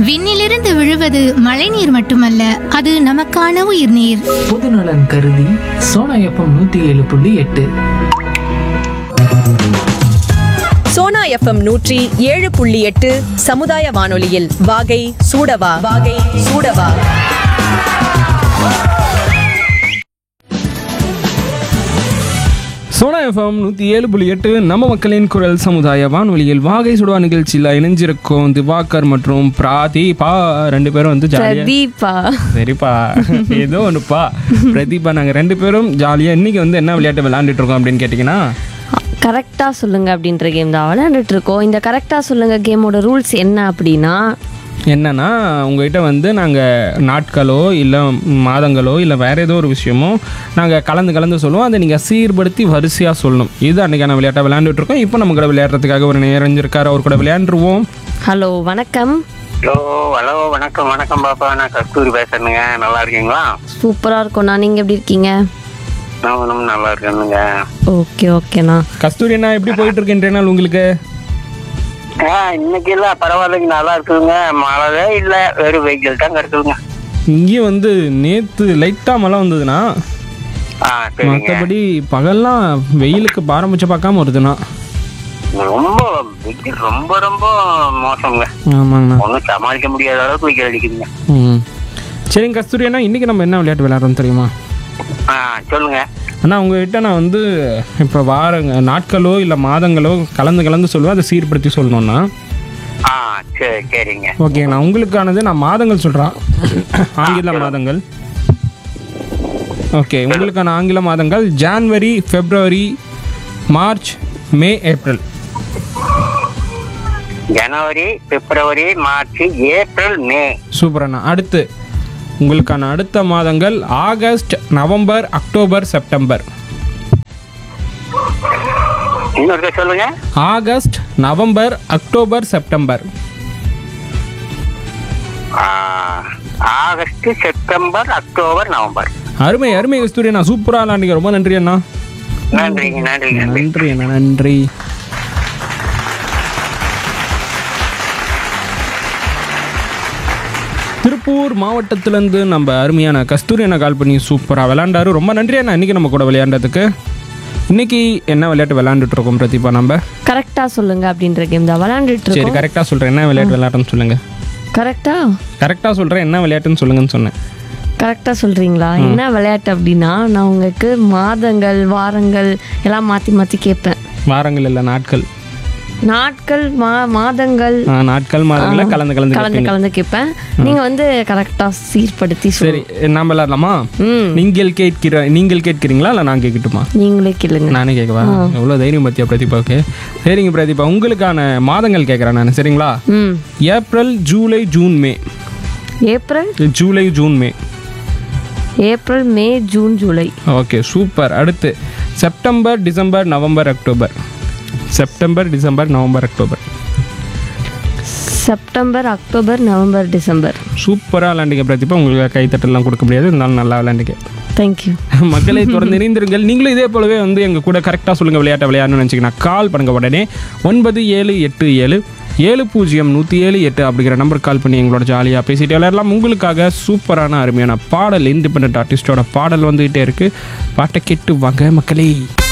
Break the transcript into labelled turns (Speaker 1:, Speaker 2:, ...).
Speaker 1: விண்ணிலிருந்து விழுவது மழைநீர் மட்டுமல்ல அது நமக்கான உயிர்நீர்
Speaker 2: பொதுநலன் கருதி சோனா எஃப்எம் நூத்தி ஏழு புள்ளி எட்டு
Speaker 3: சோனா எஃப்எம் நூற்றி ஏழு புள்ளி எட்டு சமுதாய வானொலியில் வாகை சூடவா வாகை சூடவா
Speaker 4: சோனா எஃப்எம் நூற்றி ஏழு புள்ளி எட்டு நம்ம மக்களின் குரல் சமுதாய வானொலியில் வாகை சுடுவா நிகழ்ச்சியில் இணைஞ்சிருக்கோம் திவாகர் மற்றும் பிராதீபா ரெண்டு பேரும் வந்து ஜாலியாக
Speaker 5: பிரதீபா
Speaker 4: சரிப்பா ஏதோ ஒன்றுப்பா பிரதீபா நாங்கள் ரெண்டு பேரும் ஜாலியாக இன்னைக்கு வந்து என்ன விளையாட்டு விளையாண்டுட்டு இருக்கோம் அப்படின்னு கேட்டிங்கன்னா
Speaker 5: கரெக்டாக சொல்லுங்க அப்படின்ற கேம் தான் விளையாண்டுட்டு இருக்கோம் இந்த கரெக்டாக சொல்லுங்க கேமோட ரூல்ஸ் என்ன அப்படின்னா
Speaker 4: என்னன்னா உங்ககிட்ட வந்து நாங்கள் நாட்களோ இல்லை மாதங்களோ இல்லை வேறு ஏதோ ஒரு விஷயமோ நாங்கள் கலந்து கலந்து சொல்லுவோம் அதை நீங்கள் சீர்படுத்தி வரிசையாக சொல்லணும் இது அன்றைக்கான விளையாட்டை விளையாண்டுட்டு இருக்கோம் இப்போ நம்ம கூட விளையாடுறதுக்காக ஒரு நேரஞ்சிருக்காரு அவர் கூட விளையாண்டுருவோம்
Speaker 5: ஹலோ வணக்கம்
Speaker 6: ஹலோ ஹலோ வணக்கம் வணக்கம் பாப்பா நான் கஸ்தூரி பேசுறேனுங்க நல்லா இருக்கீங்களா
Speaker 5: சூப்பராக இருக்கோண்ணா நீங்கள் எப்படி இருக்கீங்க
Speaker 6: நானும் நல்லா இருக்கேனுங்க
Speaker 5: ஓகே ஓகேண்ணா
Speaker 4: கஸ்தூரி அண்ணா எப்படி போயிட்டு இருக்கு இன்றைய நாள் உங்களுக்கு
Speaker 6: ஆ இன்னைக்கு இல்ல பரவாயில்லைங்க நல்லா இருக்குதுங்க மழை இல்ல வெறும் வெயில் தாங்க இருக்குதுங்க
Speaker 4: இங்கேயும் வந்து நேற்று லைட்டாக மழை வந்ததுன்னா
Speaker 6: ஆ சரிங்க
Speaker 4: மற்றபடி பகல்லாம் வெயிலுக்கு பாரம்பரிச்ச பார்க்காம வருதுண்ணா
Speaker 6: ரொம்ப வெயில் ரொம்ப ரொம்ப மோசங்க
Speaker 4: ஆமாங்கண்ணா
Speaker 6: ஒன்றும் சமாளிக்க முடியாத அளவுக்கு வெயில் அடிக்குதுங்க
Speaker 4: ம் சரிங்க கஸ்தூரி அண்ணா இன்றைக்கி நம்ம என்ன விளையாட்டு விளையாடுறோம் தெரியுமா
Speaker 6: ஆ சொல்லுங்க
Speaker 4: அண்ணா உங்ககிட்ட நான் வந்து இப்போ வாரங்க நாட்களோ இல்லை மாதங்களோ கலந்து கலந்து சொல்லுவேன் அதை சீர்படுத்தி சொல்லணும்னா
Speaker 6: ஆ சரி சரிங்க
Speaker 4: ஓகேங்கண்ணா உங்களுக்கானது நான் மாதங்கள் சொல்கிறேன் ஆங்கில மாதங்கள் ஓகே உங்களுக்கான ஆங்கில மாதங்கள் January February March May April
Speaker 6: ஜனவரி பிப்ரவரி மார்ச் ஏப்ரல் மே
Speaker 4: சூப்பர் அண்ணா அடுத்து உங்களுக்கான அடுத்த மாதங்கள் ஆகஸ்ட் நவம்பர் அக்டோபர் செப்டம்பர்
Speaker 6: இன்னொருக்க சொல்லுங்க
Speaker 4: ஆகஸ்ட் நவம்பர் அக்டோபர் செப்டம்பர்
Speaker 6: ஆ, ஆகஸ்ட் செப்டம்பர் அக்டோபர் நவம்பர்
Speaker 4: அருமை அருமை கஸ்தூரி அண்ணா சூப்பராக விளாண்டிங்க ரொம்ப நன்றி அண்ணா
Speaker 6: நன்றிங்க நன்றிங்க நன்றி
Speaker 4: நன்றி அண்ணா நன்றி திருப்பூர் மாவட்டத்திலேருந்து நம்ம அருமையான கஸ்தூரி அண்ணா கால் பண்ணி சூப்பராக விளையாண்டாரு ரொம்ப நன்றி அண்ணா இன்றைக்கி நம்ம கூட விளையாண்டதுக்கு இன்னைக்கு என்ன விளையாட்டு விளையாண்டுட்டு இருக்கோம் பிரதீபா நம்ம
Speaker 5: கரெக்டாக சொல்லுங்க அப்படின்ற கேம் தான் விளையாண்டுட்டு
Speaker 4: சரி
Speaker 5: இருக்கோம்
Speaker 4: கரெக்டாக சொல்கிறேன் என்ன விளையாட்டு விளையாட்டுன்னு சொல்லுங்கள்
Speaker 5: கரெக்டா
Speaker 4: கரெக்டாக சொல்கிறேன் என்ன விளையாட்டுன்னு சொல்லுங்கன்னு சொன்னேன்
Speaker 5: கரெக்டாக சொல்கிறீங்களா என்ன விளையாட்டு அப்படின்னா நான் உங்களுக்கு மாதங்கள் வாரங்கள் எல்லாம் மாற்றி மாற்றி கேட்பேன்
Speaker 4: வாரங்கள் இல்லை நாட்கள்
Speaker 5: நாட்கள் மா மாதங்கள்
Speaker 4: ஆ, நாட்கள் மாதங்களை கலந்து கலந்து
Speaker 5: கலந்து
Speaker 4: கேட்பீங்க.
Speaker 5: கலந்து கேட்பேன் நீங்கள் வந்து கரெக்டாக சீர்படுத்தி
Speaker 4: சரி
Speaker 5: சொல்லு
Speaker 4: நாம் விளையாடலாமா
Speaker 5: ம்
Speaker 4: நீங்கள் கேட்கிற நீங்கள் கேட்கிறீங்களா இல்லை நான் கேட்கட்டுமா
Speaker 5: நீங்களே கேளுங்க
Speaker 4: நானே கேட்கவா எவ்வளோ தைரியம் பத்தியா பிரதீபாவுக்கு சரிங்க பிரதீபா உங்களுக்கான மாதங்கள் கேட்குறேன் நான் சரிங்களா
Speaker 5: ம்
Speaker 4: April July June May
Speaker 5: April
Speaker 4: July June May
Speaker 5: April May June July
Speaker 4: okay super அடுத்து September December November October September December November October
Speaker 5: September October November December
Speaker 4: சூப்பராக விளாண்டிங்க பிரதீபா உங்களுக்கு கைத்தட்டெல்லாம் கொடுக்க முடியாது இருந்தாலும் நல்லா விளாண்டிங்க
Speaker 5: தேங்க்யூ
Speaker 4: மக்களை தொடர்ந்து இணைந்திருங்கள் நீங்களும் இதே போலவே வந்து எங்கள் கூட கரெக்டாக சொல்லுங்கள் விளையாட்டை விளையாடணும்னு நினச்சிங்கன்னா கால் பண்ணுங்க உடனே ஒன்பது ஏழு எட்டு ஏழு ஏழு பூஜ்ஜியம் நூற்றி ஏழு எட்டு அப்படிங்கிற நம்பர் கால் பண்ணி எங்களோட ஜாலியாக பேசிட்டு விளையாடலாம் உங்களுக்காக சூப்பரான அருமையான பாடல் இண்டிபெண்ட் ஆர்டிஸ்டோட பாடல் வந்துகிட்டே இருக்குது பாட்டை கேட்டு வாங்க மக்களே